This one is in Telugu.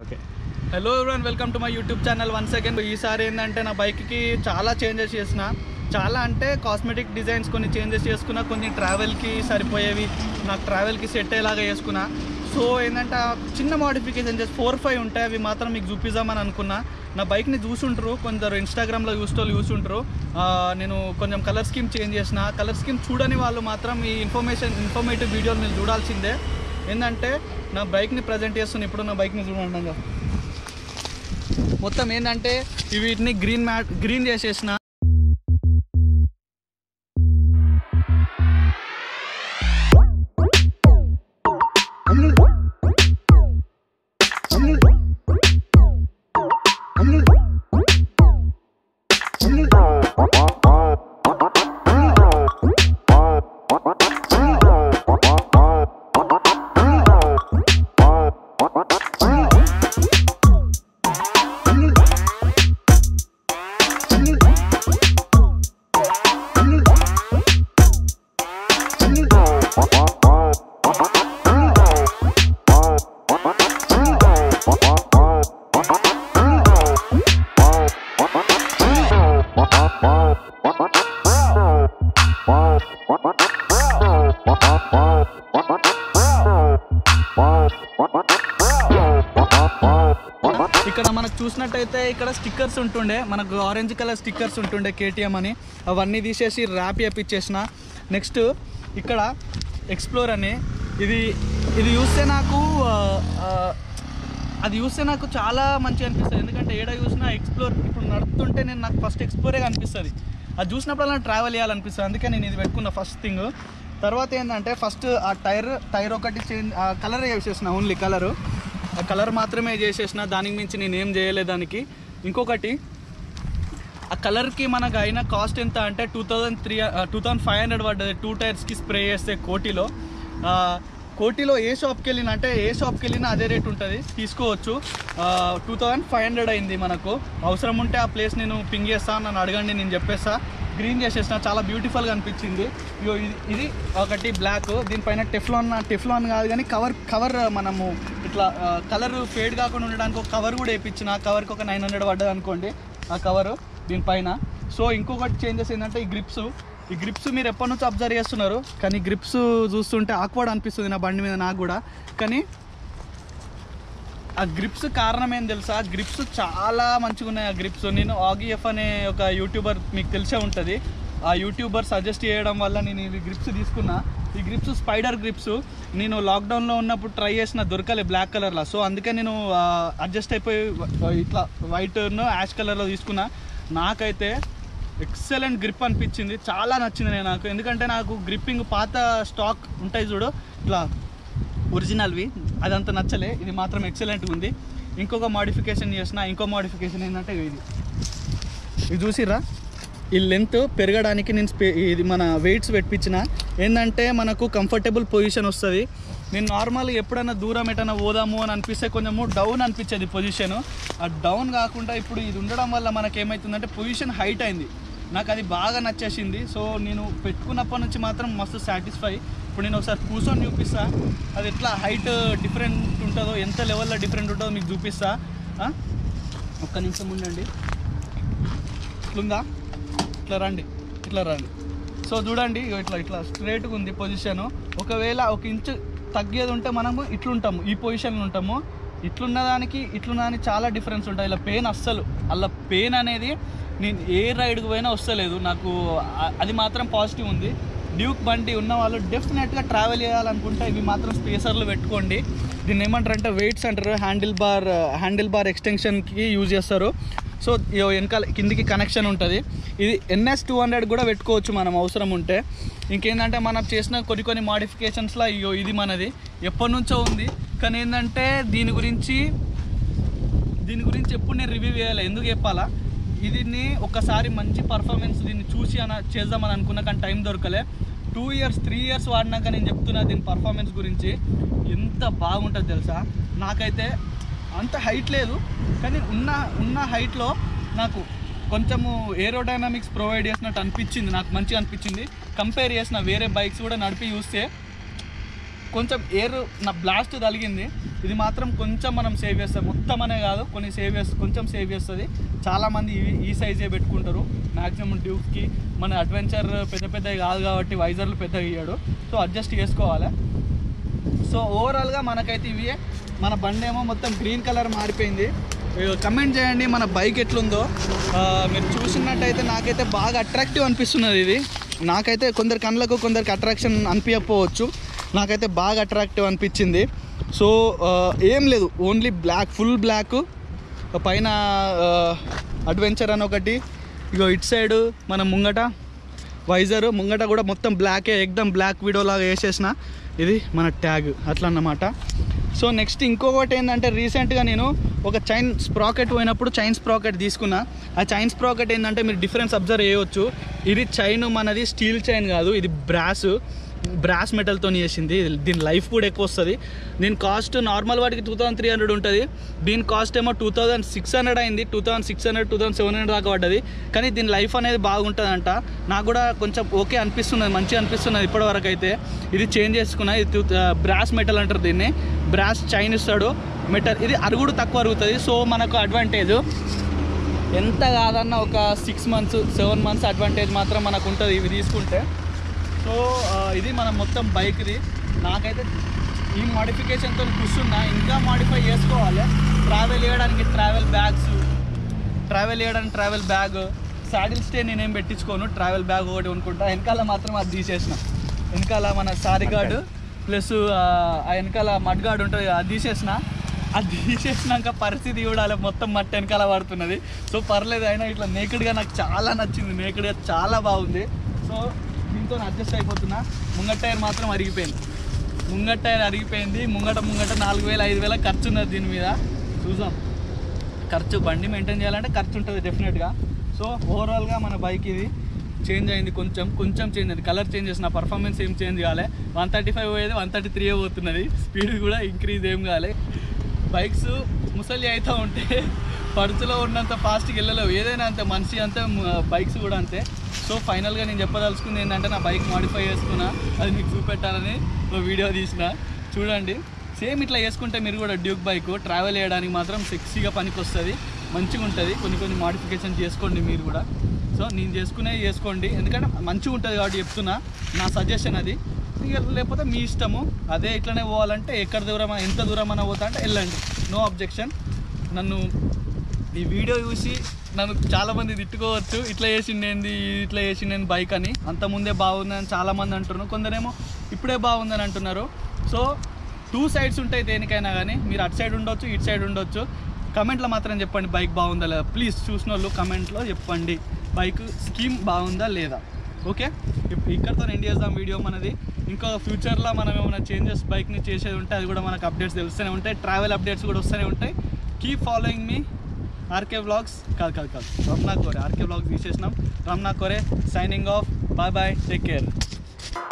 ఓకే హలో ఎవరైనా welcome to my YouTube channel one second ఈసారి ఏంటంటే నా బైక్కి చాలా చేంజెస్ చేసిన చాలా అంటే కాస్మెటిక్ డిజైన్స్ కొన్ని చేంజెస్ చేసుకున్నా కొన్ని ట్రావెల్కి సరిపోయేవి నాకు ట్రావెల్కి సెట్ అయ్యేలాగా చేసుకున్నా సో ఏంటంటే ఆ చిన్న మోడిఫికేషన్ చేసి ఫోర్ ఫైవ్ ఉంటాయి అవి మాత్రం మీకు చూపిద్దామని అనుకున్నా నా బైక్ని చూసుంటారు కొందరు ఇన్స్టాగ్రామ్లో చూసేటోళ్ళు చూసుంటారు ఆ, నేను కొంచెం కలర్ స్కీమ్ చేంజ్ చేసిన కలర్ స్కీమ్ చూడని వాళ్ళు మాత్రం ఈ ఇన్ఫర్మేషన్ ఇన్ఫర్మేటివ్ వీడియోలు మీరు చూడాల్సిందే ఏంటంటే నా బైక్ని ప్రజెంట్ చేస్తున్నా ఇప్పుడు నా బైక్ని చూడండి మొత్తం ఏంటంటే ఈ వీటిని గ్రీన్ మ్యాట్ గ్రీన్ చేసేసిన ఇక్కడ మనకు చూసినట్టయితే ఇక్కడ స్టిక్కర్స్ ఉంటుండే మనకు ఆరెంజ్ కలర్ స్టిక్కర్స్ ఉంటుండే కేటీఎం అని అవన్నీ తీసేసి ర్యాప్ చేపించేసిన నెక్స్ట్ ఇక్కడ ఎక్స్ప్లోర్ అని ఇది ఇది చూస్తే నాకు ఆ, ఆ, అది చూస్తే నాకు చాలా మంచిగా అనిపిస్తుంది ఎందుకంటే ఏడ చూసినా ఎక్స్ప్లోర్ ఇప్పుడు నడుపుతుంటే నేను నాకు ఫస్ట్ ఎక్స్ప్లోరే కనిపిస్తుంది అది చూసినప్పుడల్లా ట్రావెల్ చేయాలనిపిస్తుంది అందుకే నేను ఇది పెట్టుకున్న ఫస్ట్ థింగ్ తర్వాత ఏంటంటే ఫస్ట్ ఆ టైర్ టైర్ ఒకటి చేంజ్ కలర్ చేసేసిన ఓన్లీ కలరు ఆ కలర్ మాత్రమే చేసేసిన దానికి మించి నేను ఏం చేయలేదు దానికి ఇంకొకటి ఆ కలర్కి మనకు అయిన కాస్ట్ ఎంత అంటే two thousand three two thousand five hundred పడ్డది టూ టైర్స్కి స్ప్రే చేస్తే కోటిలో ఆ, కోటిలో ఏ షాప్కి వెళ్ళినా అంటే ఏ షాప్కి వెళ్ళినా అదే రేట్ ఉంటుంది తీసుకోవచ్చు టూ థౌజండ్ ఫైవ్ హండ్రెడ్ అయింది మనకు అవసరం ఉంటే ఆ ప్లేస్ నేను పింగ్ చేస్తాను నన్ను అడగండి నేను చెప్పేస్తా గ్రీన్ చేసేసిన చాలా బ్యూటిఫుల్గా అనిపించింది ఇగో ఇది ఇది ఒకటి బ్లాక్ దీనిపైన టెఫ్లాన్ టెఫ్లాన్ కాదు కానీ కవర్ కవర్ మనము ఇట్లా కలర్ ఫేడ్ కాకుండా ఉండడానికి ఒక కవర్ కూడా వేయించిన ఆ కవర్కి ఒక నైన్ హండ్రెడ్ పడ్డది అనుకోండి ఆ కవర్ దీనిపైన సో ఇంకొకటి చేంజెస్ ఏంటంటే ఈ గ్రిప్స్ ఈ గ్రిప్స్ మీరు ఎప్పటి నుంచి అబ్జర్వ్ చేస్తున్నారు కానీ గ్రిప్స్ చూస్తుంటే ఆక్వర్డ్ అనిపిస్తుంది నా బండి మీద నాకు కూడా కానీ ఆ గ్రిప్స్ కారణం ఏం తెలుసా గ్రిప్స్ చాలా మంచిగా ఉన్నాయి ఆ గ్రిప్స్ నేను ఆగిఎఫ్ అనే ఒక యూట్యూబర్ మీకు తెలిసే ఉంటుంది ఆ యూట్యూబర్ సజెస్ట్ చేయడం వల్ల నేను ఈ గ్రిప్స్ తీసుకున్నా ఈ గ్రిప్స్ స్పైడర్ గ్రిప్స్ నేను లాక్డౌన్లో ఉన్నప్పుడు ట్రై చేసిన దొరకలే బ్లాక్ కలర్లో సో అందుకే నేను అడ్జస్ట్ అయిపోయి వ- ఇట్లా వైట్ను యాష్ కలర్లో తీసుకున్నా నాకైతే ఎక్సలెంట్ గ్రిప్ అనిపించింది చాలా నచ్చింది నేను నాకు ఎందుకంటే నాకు గ్రిప్పింగ్ పాత స్టాక్ ఉంటాయి చూడు ఇట్లా ఒరిజినల్వి అదంతా నచ్చలే ఇది మాత్రం ఎక్సలెంట్గా ఉంది ఇంకొక మాడిఫికేషన్ చేసిన ఇంకో మాడిఫికేషన్ ఏంటంటే ఇది ఇది చూసిర్రా ఈ లెంత్ పెరగడానికి నేను స్పే ఇది మన వెయిట్స్ పెట్టించిన ఏంటంటే మనకు కంఫర్టబుల్ పొజిషన్ వస్తుంది నేను నార్మల్గా ఎప్పుడైనా దూరం ఎటైనా పోదాము అని అనిపిస్తే కొంచెము డౌన్ అనిపించేది పొజిషన్ ఆ డౌన్ కాకుండా ఇప్పుడు ఇది ఉండడం వల్ల మనకి ఏమవుతుందంటే పొజిషన్ హైట్ అయింది నాకు అది బాగా నచ్చేసింది సో నేను పెట్టుకున్నప్పటి నుంచి మాత్రం మస్తు సాటిస్ఫై ఇప్పుడు నేను ఒకసారి కూర్చొని చూపిస్తా అది ఎట్లా హైట్ డిఫరెంట్ ఉంటుందో ఎంత లెవెల్లో డిఫరెంట్ ఉంటుందో మీకు చూపిస్తా ఆ? ఒక్క నిమిషం ఉండండి ఇట్లుందా ఇట్లా రండి ఇట్లా రండి సో చూడండి ఇగో ఇట్లా ఇట్లా స్ట్రేట్గా ఉంది పొజిషన్ ఒకవేళ ఒక ఇంచు తగ్గేది ఉంటే మనము ఇట్లుంటాము ఈ పొజిషన్లో ఉంటాము ఇట్లున్న దానికి ఇట్లున్న దానికి చాలా డిఫరెన్స్ ఉంటుంది ఇలా పెయిన్ అస్సలు అలా పెయిన్ అనేది నేను ఏ రైడ్కి పోయినా వస్తలేదు నాకు ఆ- అది మాత్రం పాజిటివ్ ఉంది డ్యూక్ బండి ఉన్న వాళ్ళు డెఫినెట్గా ట్రావెల్ చేయాలనుకుంటే ఇవి మాత్రం స్పేసర్లు పెట్టుకోండి దీన్ని ఏమంటారు అంటే వెయిట్స్ అంటారు హ్యాండిల్ బార్ హ్యాండిల్ బార్ ఎక్స్టెన్షన్కి యూజ్ చేస్తారు సో ఇగో వెనకాల కిందికి కనెక్షన్ ఉంటుంది ఇది ఎన్ఎస్ టూ హండ్రెడ్ కూడా పెట్టుకోవచ్చు మనం అవసరం ఉంటే ఇంకేంటంటే మనం చేసిన కొన్ని కొన్ని మాడిఫికేషన్స్లో ఇగో ఇది మనది ఎప్పటి నుంచో ఉంది కానీ ఏంటంటే దీని గురించి దీని గురించి ఎప్పుడు నేను రివ్యూ చేయాలి ఎందుకు చెప్పాలా దీన్ని ఒకసారి మంచి పర్ఫార్మెన్స్ దీన్ని చూసి అన చేద్దామని అనుకున్నా కానీ టైం దొరకలే టూ ఇయర్స్ త్రీ ఇయర్స్ వాడినాక నేను చెప్తున్నా దీని పర్ఫార్మెన్స్ గురించి ఎంత బాగుంటుంది తెలుసా నాకైతే అంత హైట్ లేదు కానీ ఉన్న ఉన్న హైట్లో నాకు కొంచెము ఏరోడైనామిక్స్ ప్రొవైడ్ చేసినట్టు అనిపించింది నాకు మంచిగా అనిపించింది కంపేర్ చేసిన వేరే బైక్స్ కూడా నడిపి చూస్తే కొంచెం ఎయిర్ నా బ్లాస్ట్ తగిలింది ఇది మాత్రం కొంచెం మనం సేవ్ చేస్తాం మొత్తం అనే కాదు కొన్ని సేవ్ చేస్తుంది కొంచెం సేవ్ చేస్తుంది చాలామంది ఈ ఈ సైజే పెట్టుకుంటారు మ్యాక్సిమం డ్యూక్కి మన అడ్వెంచర్ పెద్ద పెద్దవి కాదు కాబట్టి వైజర్లు పెద్దగా ఇయ్యాడు సో అడ్జస్ట్ చేసుకోవాలి సో ఓవరాల్గా మనకైతే ఇవి మన బండి ఏమో మొత్తం గ్రీన్ కలర్ మారిపోయింది కమెంట్ చేయండి మన బైక్ ఎట్లుందో ఆ, మీరు చూసినట్టయితే నాకైతే బాగా అట్రాక్టివ్ అనిపిస్తున్నది ఇది నాకైతే కొందరి కళ్ళకు కొందరికి అట్రాక్షన్ అనిపించకపోవచ్చు నాకైతే బాగా అట్రాక్టివ్ అనిపించింది సో ఆ, ఏం లేదు ఓన్లీ బ్లాక్ ఫుల్ బ్లాక్ పైన అడ్వెంచర్ అని ఒకటి ఇగో ఇటు సైడ్ మన ముంగట వైజర్ ముంగట కూడా మొత్తం బ్లాకే ఎక్దమ్ బ్లాక్ వీడియో లాగా వేసేసిన ఇది మన ట్యాగ్ అట్లా అన్నమాట సో నెక్స్ట్ ఇంకొకటి ఏంటంటే రీసెంట్గా నేను ఒక చైన్ స్ప్రాకెట్ పోయినప్పుడు చైన్ స్ప్రాకెట్ తీసుకున్నా ఆ చైన్ స్ప్రాకెట్ ఏంటంటే మీరు డిఫరెన్స్ అబ్జర్వ్ చేయవచ్చు ఇది చైన్ మనది స్టీల్ చైన్ కాదు ఇది బ్రాస్ బ్రాస్ మెటల్తో చేసింది దీని లైఫ్ కూడా ఎక్కువ వస్తుంది దీని కాస్ట్ నార్మల్ వాటికి టూ థౌసండ్ త్రీ హండ్రెడ్ ఉంటుంది దీని కాస్ట్ ఏమో టూ థౌసండ్ సిక్స్ హండ్రెడ్ అయింది two thousand six hundred two thousand seven hundred దాకా పడ్డది కానీ దీని లైఫ్ అనేది బాగుంటుందంట నాకు కూడా కొంచెం ఓకే అనిపిస్తున్నది మంచిగా అనిపిస్తున్నది ఇప్పటివరకు అయితే ఇది చేంజ్ చేసుకున్నా ఇది టూ బ్రాస్ మెటల్ అంటారు దీన్ని బ్రాస్ చైన్ ఇస్తాడు మెటల్ ఇది అరుగుడు తక్కువ అరుగుతుంది సో మనకు అడ్వాంటేజ్ ఎంత కాదన్న ఒక six months seven months advantage మాత్రం మనకు ఉంటుంది ఇవి తీసుకుంటే సో ఆ, ఇది మనం మొత్తం బైక్ది నాకైతే ఈ మోడిఫికేషన్తో కూర్చున్నా ఇంకా మాడిఫై చేసుకోవాలి ట్రావెల్ చేయడానికి ట్రావెల్ బ్యాగ్స్ ట్రావెల్ చేయడానికి ట్రావెల్ బ్యాగ్ సాడిల్ స్టే నేనేం పెట్టించుకోను ట్రావెల్ బ్యాగ్ ఒకటి కొనుక్కుంటా వెనకాల మాత్రం అది తీసేసిన వెనకాల మన సారీ గార్డు ప్లస్ ఆ వెనకాల మడ్ గార్డ్ ఉంటుంది కదా, అది తీసేసిన అది తీసేసినాక పరిస్థితి చూడాలి మొత్తం మట్టి వెనకాల పడుతున్నది సో పర్లేదు అయినా ఇట్లా నేకెడ్గా నాకు చాలా నచ్చింది నేకెడ్గా చాలా బాగుంది సో దీంతో అడ్జస్ట్ అయిపోతున్నా ముంగట టైర్ మాత్రం అరిగిపోయింది ముంగట టైర్ అరిగిపోయింది ముంగట ముంగట నాలుగు వేల ఐదు వేల ఖర్చు ఉన్నది దీని మీద చూసాం ఖర్చు బండి మెయింటైన్ చేయాలంటే ఖర్చు ఉంటుంది డెఫినెట్గా సో ఓవరాల్గా మన బైక్ ఇది చేంజ్ అయింది కొంచెం కొంచెం చేంజ్ అయింది కలర్ చేంజ్ చేసిన పర్ఫార్మెన్స్ ఏం చేంజ్ కాలే వన్ థర్టీ ఫైవ్ పోయేది వన్ థర్టీ త్రీ పోతున్నది స్పీడ్ కూడా ఇంక్రీజ్ ఏం కాలే బైక్స్ ముసలి అవుతూ ఉంటే పడుతులో ఉన్నంత ఫాస్ట్కి వెళ్ళలేవు ఏదైనా అంతే మనిషి అంతే బైక్స్ కూడా అంతే సో ఫైనల్గా నేను చెప్పదలుచుకుంది ఏంటంటే నా బైక్ మాడిఫై చేసుకున్నా అది మీకు చూపెట్టాలని ఒక వీడియో తీసిన చూడండి సేమ్ ఇట్లా చేసుకుంటే మీరు కూడా డ్యూక్ బైక్ ట్రావెల్ చేయడానికి మాత్రం సెక్సీగా పనికి వస్తుంది మంచిగా ఉంటుంది కొన్ని కొన్ని మాడిఫికేషన్ చేసుకోండి మీరు కూడా సో నేను చేసుకునే చేసుకోండి ఎందుకంటే మంచిగా ఉంటుంది కాబట్టి చెప్తున్నా నా సజెషన్ అది ఇక లేకపోతే మీ ఇష్టము అదే ఇట్లనే పోవాలంటే ఎక్కడ దూరం ఎంత దూరం అన్న పోతా అంటే వెళ్ళండి నో అబ్జెక్షన్ నన్ను ఈ వీడియో చూసి నన్ను చాలామంది తిట్టుకోవచ్చు ఇట్లా చేసిండేంది ఇట్లా చేసిండేంది బైక్ అని అంత ముందే బాగుందని చాలామంది అంటున్నారు కొందరేమో ఇప్పుడే బాగుందని అంటున్నారు సో టూ సైడ్స్ ఉంటాయి దేనికైనా కానీ మీరు అటు సైడ్ ఉండొచ్చు ఇటు సైడ్ ఉండొచ్చు కమెంట్లో మాత్రం చెప్పండి బైక్ బాగుందా లేదా ప్లీజ్ చూసిన వాళ్ళు కమెంట్లో చెప్పండి బైక్ స్కీమ్ బాగుందా లేదా ఓకే ఇప్- ఇక్కడితో ఎండ్ చేద్దాం వీడియో మనది ఇంకా ఫ్యూచర్లో మనం ఏమైనా చేంజెస్ బైక్ని చేసేది ఉంటే అది కూడా మనకు అప్డేట్స్ తెలుస్తూనే ఉంటాయి ట్రావెల్ అప్డేట్స్ కూడా వస్తూనే ఉంటాయి కీప్ ఫాలోయింగ్ మీ ఆర్కే వ్లాగ్స్ కాదు కాదు కాదు రమ్నా కోరే ఆర్కే వ్లాగ్స్ తీసేసినాం రమ్నా కోరే signing off bye bye take care